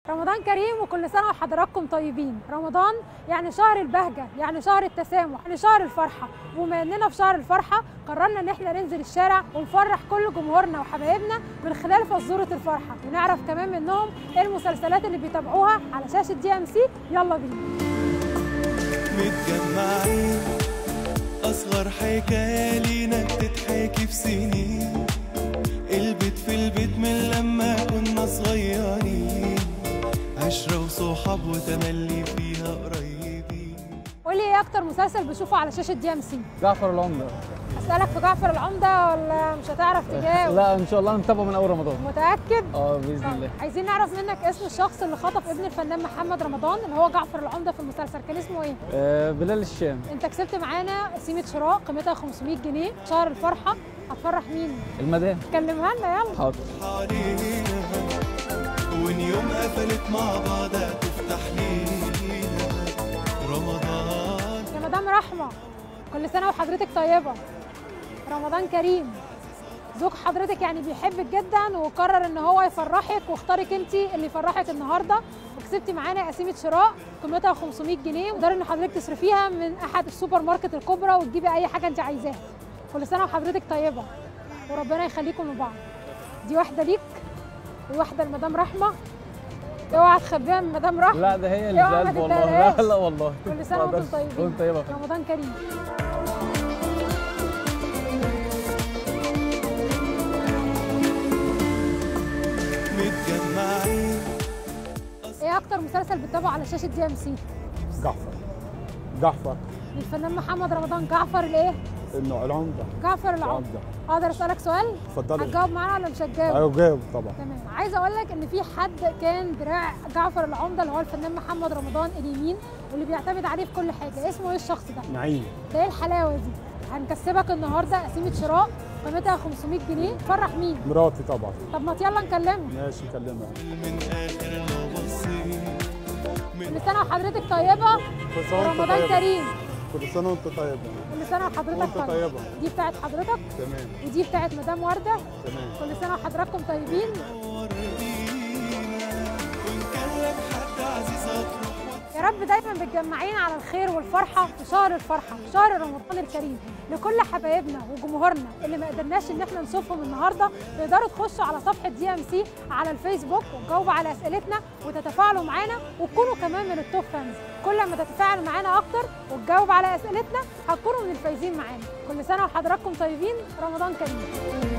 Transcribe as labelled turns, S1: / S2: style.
S1: رمضان كريم وكل سنة وحضراتكم طيبين رمضان يعني شهر البهجة يعني شهر التسامح يعني شهر الفرحة وبما اننا في شهر الفرحة قررنا ان احنا ننزل الشارع ونفرح كل جمهورنا وحبايبنا من خلال فزورة الفرحة ونعرف كمان منهم ايه المسلسلات اللي بيتابعوها على شاشة دي ام سي يلا بينا
S2: متجمعين أصغر حكاية لينا بتتحكي في سنين البيت في البيت من لما كنا صغيرين عشرة وصحاب وتملي فيها قريبين
S1: قولي ايه اكتر مسلسل بتشوفه على شاشة دي ام سي
S3: جعفر العمدة
S1: اسألك في جعفر العمدة ولا مش هتعرف تجاوب
S3: لا ان شاء الله نتابعه من اول رمضان
S1: متأكد
S3: اه باذن
S1: طيب،
S3: الله
S1: عايزين نعرف منك اسم الشخص اللي خطف ابن الفنان محمد رمضان اللي هو جعفر العمدة في المسلسل كان اسمه ايه؟
S3: آه بلال الشام
S1: انت كسبت معانا قسيمة شراء قيمتها 500 جنيه شهر الفرحة هتفرح مين؟
S3: المدام
S1: كلمها لنا يلا
S3: حاضر
S2: علينا وإن يوم قفلت مع بعض هتفتح لينا رمضان
S1: يا مدام رحمة كل سنة وحضرتك طيبة رمضان كريم زوج حضرتك يعني بيحبك جدا وقرر ان هو يفرحك واختارك انت اللي يفرحك النهارده وكسبتي معانا قسيمه شراء قيمتها 500 جنيه وتقدري ان حضرتك تصرفيها من احد السوبر ماركت الكبرى وتجيبي اي حاجه انت عايزاها كل سنه وحضرتك طيبه وربنا يخليكم لبعض دي واحده ليك وواحده لمدام رحمه اوعى تخبيها من مدام رحمه
S3: لا ده هي اللي
S1: اوعى
S3: في
S1: ما
S3: قلب والله
S1: تديهالهاش.
S3: لا لا والله
S1: كل سنه
S3: ما
S1: وانتم
S3: أقدرش.
S1: طيبين
S3: وانت طيبه
S1: رمضان كريم
S2: متجمعين
S1: ايه اكتر مسلسل بتتابعه على شاشه دي ام سي
S4: جعفر جعفر
S1: للفنان محمد رمضان جعفر الايه
S4: انه العمده
S1: جعفر العمدة
S4: العمده
S1: اقدر اسالك سؤال
S4: اتفضلي
S1: هتجاوب معانا ولا مش هتجاوب
S4: ايوه جاوب طبعا
S1: تمام عايزه اقول لك ان في حد كان دراع جعفر العمده اللي هو الفنان محمد رمضان اليمين واللي بيعتمد عليه في كل حاجه اسمه ايه الشخص ده
S4: نعيم
S1: ده ايه الحلاوه دي هنكسبك النهارده قسيمه شراء قيمتها 500 جنيه فرح مين
S4: مراتي طبعا
S1: طب ما يلا نكلمه
S4: ماشي نكلمها
S2: من آخر لو بصيت
S1: كل سنه وحضرتك طيبه
S4: كل سنه وانت
S1: ورمضان
S4: طيبه
S1: كريم
S4: كل سنه وانت طيبه
S1: كل سنه وحضرتك
S4: وانت
S1: طيبه
S4: طيبه
S1: دي بتاعت حضرتك
S4: تمام
S1: ودي بتاعت مدام ورده
S4: تمام
S1: كل سنه وحضراتكم طيبين
S2: وردينا وإن كان لك حد عزيز أطرح
S1: يا رب دايما متجمعين على الخير والفرحه في شهر الفرحه شهر رمضان الكريم لكل حبايبنا وجمهورنا اللي ما قدرناش ان احنا نشوفهم النهارده تقدروا تخشوا على صفحه دي ام سي على الفيسبوك وتجاوبوا على اسئلتنا وتتفاعلوا معانا وتكونوا كمان من التوب فانز كل ما تتفاعلوا معانا اكتر وتجاوب على اسئلتنا هتكونوا من الفايزين معانا كل سنه وحضراتكم طيبين رمضان كريم